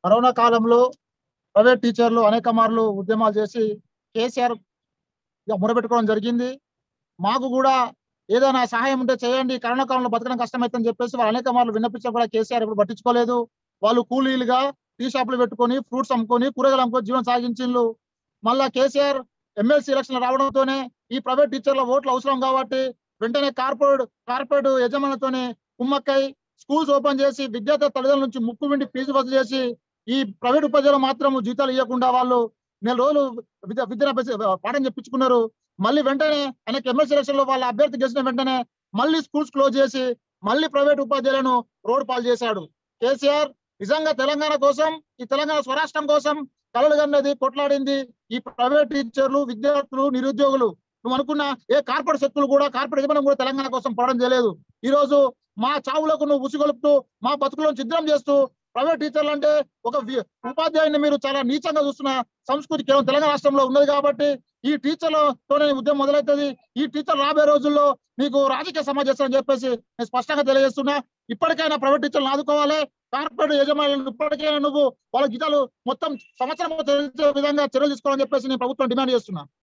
corona కాలంలో private టీచర్లు అనేక మార్లు ఉద్యమాలు చేసి కేసీఆర్ ఇక మొరబెట్టుకోవడం జరిగింది మాకు కూడా ఏదైనా సహాయం ఉంటే చేయండి కరోనా కాలంలో బతకడం కష్టమైతుందని చెప్పేసి వాళ్ళు అనేక మార్లు విన్నపించడం కూడా కేసీఆర్ ఇప్పుడు పట్టించుకోలేదు వాళ్ళు కూలీలుగా టీ షాపులు పెట్టుకొని ఫ్రూట్స్ అమ్ముకొని కూరగాయలు అమ్ముకొని జీవనం సాగించిండ్రు మళ్ళా కేసీఆర్ ఎమ్మెల్సీ ఎలక్షన్ రావడంతోనే ఈ ప్రైవేట్ టీచర్ల ఓట్లు అవసరం కాబట్టి వెంటనే కార్పొరేట్ కార్పొరేట్ యజమానులతోనే కుమ్మక్కై స్కూల్స్ ఓపెన్ చేసి విద్యార్థి తల్లిదండ్రుల నుంచి ముక్కు విండి ఫీజు వసూలు చేసి ఈ ప్రైవేట్ ఉపాధ్యాయులు మాత్రం జీతాలు ఇవ్వకుండా వాళ్ళు నెల రోజులు విద్య విద్యను అభ్యసి- పాఠం చెప్పించుకున్నారు మళ్ళీ వెంటనే ఆయనకి ఎమ్మెల్సీ ఎలక్షన్ లో వాళ్ళ అభ్యర్థి గెలిచిన వెంటనే మళ్ళీ స్కూల్స్ క్లోజ్ చేసి మళ్ళీ ప్రైవేట్ ఉపాధ్యాయులను రోడ్ పాలు చేశాడు కేసీఆర్ నిజంగా తెలంగాణ కోసం ఈ తెలంగాణ స్వరాష్ట్రం కోసం కలలు కన్నది కొట్లాడింది ఈ ప్రైవేట్ టీచర్లు విద్యార్థులు నిరుద్యోగులు నువ్వు అనుకున్న ఏ కార్పొరేట్ శక్తులు కూడా కార్పొరేట్ యజమానం కూడా తెలంగాణ కోసం పోవడం చేయలేదు ఈ రోజు మా చావులకు నువ్వు ఉసిగొలుపుతూ మా బతుకులను ఛిద్రం చేస్తూ ప్రైవేట్ టీచర్లు అంటే ఒక వి- ఉపాధ్యాయుని మీరు చాలా నీచంగా చూస్తున్న సంస్కృతి కేవలం తెలంగాణ రాష్ట్రంలో ఉన్నది కాబట్టి ఈ టీచర్లతోనే ఈ ఉద్యమం మొదలవుతుంది ఈ టీచర్ రాబోయే రోజుల్లో మీకు రాజకీయ సమాజం చేస్తారని చెప్పేసి నేను స్పష్టంగా తెలియజేస్తున్నా ఇప్పటికైనా ప్రైవేట్ టీచర్లు ఆదుకోవాలి కార్పొరేట్ యజమానులు ఇప్పటికైనా నువ్వు వాళ్ళ గీతాలు మొత్తం సంవత్సరం చెల్లించే విధంగా చర్యలు తీసుకోవాలని చెప్పేసి నేను ప్రభుత్వం డిమాండ్ చేస్తున్నా